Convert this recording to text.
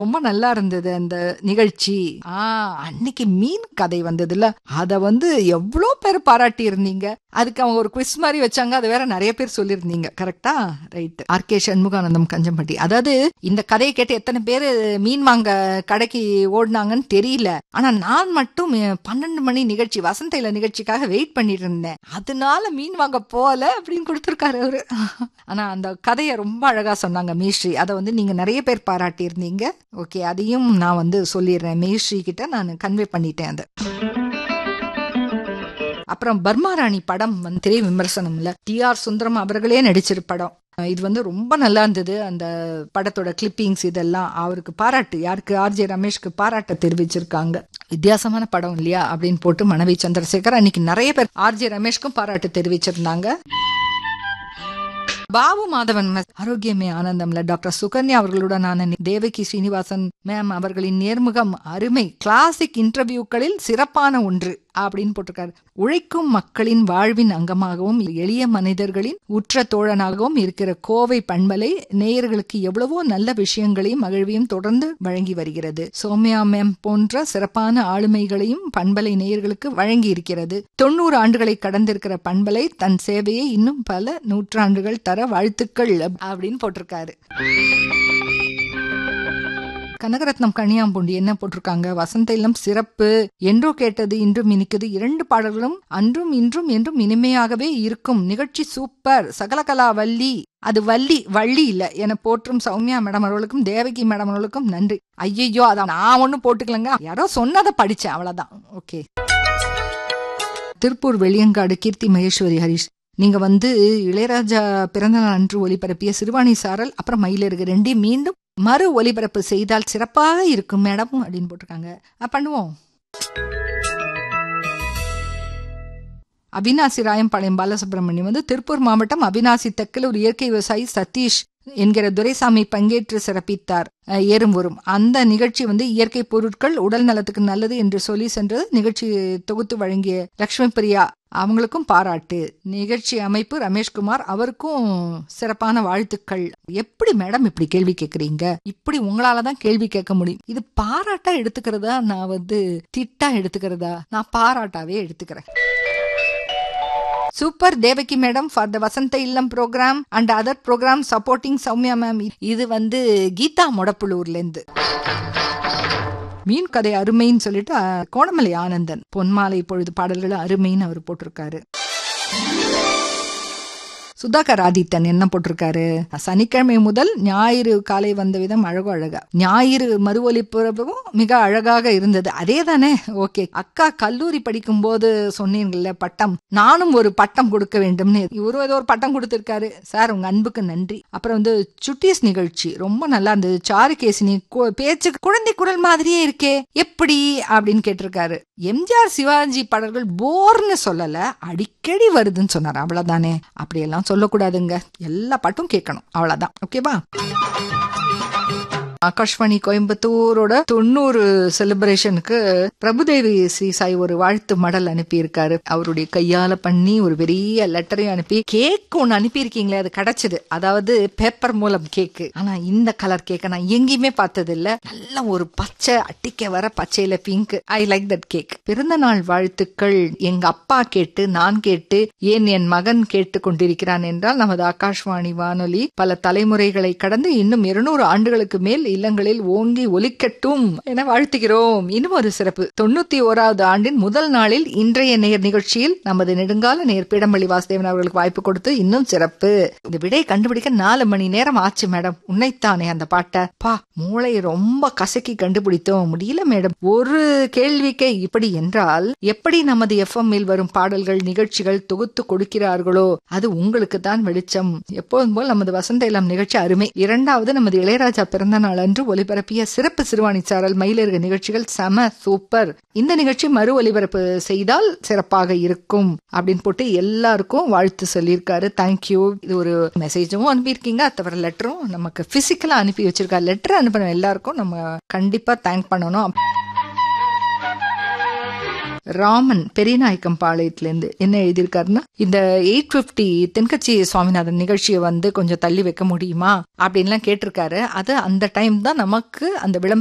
ரொம்ப நல்லா இருந்தது அந்த நிகழ்ச்சி ஆ அன்னைக்கு மீன் கதை வந்ததுல அத வந்து எவ்வளோ பேர் பாராட்டி இருந்தீங்க அதுக்கு அவங்க ஒரு குவிஸ் மாதிரி வச்சாங்க அது வேற நிறைய பேர் சொல்லியிருந்தீங்க கரெக்டா right R K Shanmuganandam Kanjampatti அதாவது இந்த கதையை கேட்டு எத்தனை பேர் மீன் வாங்க கடைக்கு ஓடினாங்கன்னு தெரியல ஆனா நான் மட்டும் எ, பன்னெண்டு மணி நிகழ்ச்சி வசந்தையில நிகழ்ச்சிக்காக வெயிட் பண்ணிட்டு இருந்தேன் அதனால மீன் வாங்க போகல அப்படின்னு கொடுத்துருக்காரு அவரு ஆனா அந்த கதையை ரொம்ப அழகா சொன்னாங்க மேஸ்ரீ அதை வந்து நீங்க நிறைய பேர் பாராட்டி இருந்தீங்க ஓகே அதையும் நான் வந்து சொல்லிடுறேன் மேஸ்ரீ கிட்ட நான் கன்வே பண்ணிட்டேன் அதை அப்புறம் பர்மா ராணி படம் வந்து திரை விமர்சனம்ல டி ஆர் சுந்தரம் அவர்களே நடிச்சிரு படம் இது வந்து ரொம்ப நல்லா இருந்தது அந்த படத்தோட கிளிப்பிங்ஸ் இதெல்லாம் அவருக்கு பாராட்டு யாருக்கு ஆர்ஜே ரமேஷ்க்கு பாராட்ட தெரிவிச்சிருக்காங்க வித்தியாசமான படம் இல்லையா அப்படின்னு போட்டு மனைவி சந்திரசேகர் அன்னைக்கு நிறைய பேர் ஆர்ஜே ரமேஷ்க்கும் பாராட்டு தெரிவிச்சிருந்தாங்க பாபு மாதவன் ம- ஆரோக்கியமே ஆனந்தம்ல டாக்டர் சுகன்யா அவர்களுடனான நி- தேவகி ஸ்ரீனிவாசன் மேம் அவர்களின் நேர்முகம் அருமை கிளாசிக் இன்டர்வியூக்களில் சிறப்பான ஒன்று அப்படின்னு போட்டிருக்காரு உழைக்கும் மக்களின் வாழ்வின் அங்கமாகவும் எளிய மனிதர்களின் உற்ற தோழனாகவும் இருக்கிற கோவை பண்பலை நேயர்களுக்கு எவ்வளவோ நல்ல விஷயங்களையும் மகிழ்வையும் தொடர்ந்து வழங்கி வருகிறது சோம்யா மேம் போன்ற சிறப்பான ஆளுமைகளையும் பண்பலை நேயர்களுக்கு வழங்கி இருக்கிறது தொண்ணூறு ஆண்டுகளை கடந்திருக்கிற பண்பலை தன் சேவையை இன்னும் பல நூற்றாண்டுகள் தர வாழ்த்துக்கள் அப்படின்னு போட்டிருக்காரு கனகரத்னம் கனியாம்பூண்டி என்ன போட்டிருக்காங்க வசந்த இல்லம் சிறப்பு என்றோ கேட்டது இன்றும் இனிக்குது இரண்டு பாடல்களும் அன்றும் இன்றும் என்றும் இனிமையாகவே இருக்கும் நிகழ்ச்சி சூப்பர் சகலகலா வள்ளி அது வள்ளி வள்ளி இல்ல என போற்றும் சௌமியா மேடம் அவர்களுக்கும் தேவகி மேடம் அவர்களுக்கும் நன்றி ஐயையோ அதான் நான் ஒண்ணும் போட்டுக்கலங்க யாரோ சொன்னதை படிச்சேன் அவ்வளவுதான் ஓகே திருப்பூர் வெளியங்காடு கீர்த்தி மகேஸ்வரி ஹரிஷ் நீங்க வந்து இளையராஜா பிறந்தநாள் அன்று ஒலிபரப்பிய சிறுவாணி சாரல் அப்புறம் மயிலிறகு ரெண்டையும் மீண்டும் மறு ஒலிபரப்பு செய்தால் சிறப்பாக இருக்கும் மேடம் அப்படின்னு போட்டிருக்காங்க அஹ் பண்ணுவோம் அவினாசி ராயம்பாளையம் பாலசுப்ரமணியம் வந்து திருப்பூர் மாவட்டம் அவினாசி தெற்கில் ஒரு இயற்கை விவசாயி சதீஷ் என்கிற துரைசாமி பங்கேற்று சிறப்பித்தார் அஹ் ஏறும் வரும் அந்த நிகழ்ச்சி வந்து இயற்கை பொருட்கள் உடல் நலத்துக்கு நல்லது என்று சொல்லி சென்றது நிகழ்ச்சி தொகுத்து வழங்கிய லக்ஷ்மி பிரியா அவங்களுக்கும் பாராட்டு நிகழ்ச்சி அமைப்பு ரமேஷ்குமார் அவருக்கும் சிறப்பான வாழ்த்துக்கள் எப்படி மேடம் இப்படி கேள்வி கேக்குறீங்க இப்படி உங்களால தான் கேள்வி கேட்க முடியும் இது பாராட்டா எடுத்துக்கிறதா நான் வந்து திட்டா எடுத்துக்கிறதா நான் பாராட்டாவே எடுத்துக்கிறேன் super Devaki madam for the Vasantha Illam program and other program supporting Soumya ma'am இது வந்து கீதா மொடப்புலூர்ல இருந்து மீன் கதை அருமைன்னு சொல்லிட்டு அஹ், கோணமலை ஆனந்தன் பொன்மாலை பொழுது பாடல்கள் அருமைன்னு அவர் போட்டிருக்காரு சுதாகர் ஆதித்தன் என்ன போட்டிருக்காரு சனிக்கிழமை முதல் ஞாயிறு காலை வந்த விதம் அழகோ அழகா ஞாயிறு மறு ஒலிபரப்பும் மிக அழகாக இருந்தது அதே தானே ஓகே அக்கா கல்லூரி படிக்கும் போது சொன்னீங்கல்ல பட்டம் நானும் ஒரு பட்டம் கொடுக்க வேண்டும்னு இவரும் ஏதோ ஒரு பட்டம் கொடுத்திருக்காரு சார் உங்க அன்புக்கு நன்றி அப்புறம் வந்து சுட்டீஸ் நிகழ்ச்சி ரொம்ப நல்லா இருந்தது சாருகேசினி கு- பேச்சு குழந்தை குரல் மாதிரியே இருக்கே எப்படி அப்படின்னு கேட்டிருக்காரு எம்ஜிஆர் சிவாஜி பாடல்கள் போர்னு சொல்லல அடிக்கடி வருதுன்னு சொன்னார் அவ்வளவுதானே அப்படியெல்லாம் சொல்லக்கூடாதுங்க எல்லா பாட்டும் கேட்கணும் அவ்வளவுதான் ஓகேவா ஆகாஷ்வாணி கோயம்புத்தூரோட தொண்ணூறு செலிப்ரேஷனுக்கு பிரபுதேவி ஸ்ரீ சாய் ஒரு வாழ்த்து மடல் அனுப்பியிருக்காரு அவருடைய கையால பண்ணி ஒரு பெரிய லெட்டரையும் அனுப்பி கேக் ஒன்னு அனுப்பியிருக்கீங்களே அது கிடைச்சது அதாவது பேப்பர் மூலம் கேக்கு ஆனா இந்த கலர் கேக்க நான் எங்கேயுமே பார்த்தது இல்ல நல்ல ஒரு பச்சை அட்டிக்க வர பச்சையில pink I like that cake பிறந்த நாள் வாழ்த்துக்கள் எங்க அப்பா கேட்டு நான் கேட்டு ஏன் என் மகன் கேட்டு கொண்டிருக்கிறான் என்றால் நமது ஆகாஷ்வாணி வானொலி பல தலைமுறைகளை கடந்து இன்னும் இருநூறு ஆண்டுகளுக்கு மேல் இல்லங்களில் ஓங்கி ஒலிக்கட்டும் என வாழ்த்துகிறோம் இன்னும் ஒரு சிறப்பு தொண்ணூத்தி ஓராவது ஆண்டின் முதல் நாளில் இன்றைய நேர் நிகழ்ச்சியில் நமது நெடுங்கால நேர் பீடம்பள்ளி வாசுதேவன் அவர்களுக்கு வாய்ப்பு கொடுத்து இன்னும் சிறப்பு இந்த விடையை கண்டுபிடிக்க நாலு மணி நேரம் ஆச்சு மேடம் உன்னைத்தானே அந்த பாட்டை பா மூளை ரொம்ப கசக்கி கண்டுபிடித்தோம் முடியல மேடம் ஒரு கேள்விக்கே இப்படி என்றால் எப்படி நமது எஃப்எம் இல் வரும் பாடல்கள் நிகழ்ச்சிகள் தொகுத்து கொடுக்கிறார்களோ அது உங்களுக்கு தான் வெளிச்சம் எப்போதும் போல் நமது வசந்த இளம் நிகழ்ச்சி அருமை இரண்டாவது நமது இளையராஜா பிறந்த நாள் அன்று ஒலிபரப்பிய சிறப்பு சிறுவாணி சாரல் மயிலிறகு நிகழ்ச்சிகள் செம சூப்பர் இந்த நிகழ்ச்சி மறு ஒலிபரப்பு செய்தால் சிறப்பாக இருக்கும் அப்படின்னு போட்டு எல்லாருக்கும் வாழ்த்து சொல்லியிருக்காரு தேங்க்யூ இது ஒரு மெசேஜும் அனுப்பியிருக்கீங்க அது தவிர லெட்டரும் நமக்கு பிசிக்கலா அனுப்பி வச்சிருக்காரு லெட்டர் அனுப்பின எல்லாருக்கும் நம்ம கண்டிப்பா தேங்க் பண்ணணும் ராமன் பெரியநாயக்கம் பாளையத்துல இருந்து என்ன எழுதியிருக்காருன்னா இந்த எயிட் பிப்டி தென்கட்சி சுவாமிநாதன் நிகழ்ச்சியை வந்து கொஞ்சம் தள்ளி வைக்க முடியுமா அப்படின்லாம் கேட்டிருக்காரு அது அந்த டைம் தான் நமக்கு அந்த விளம்பர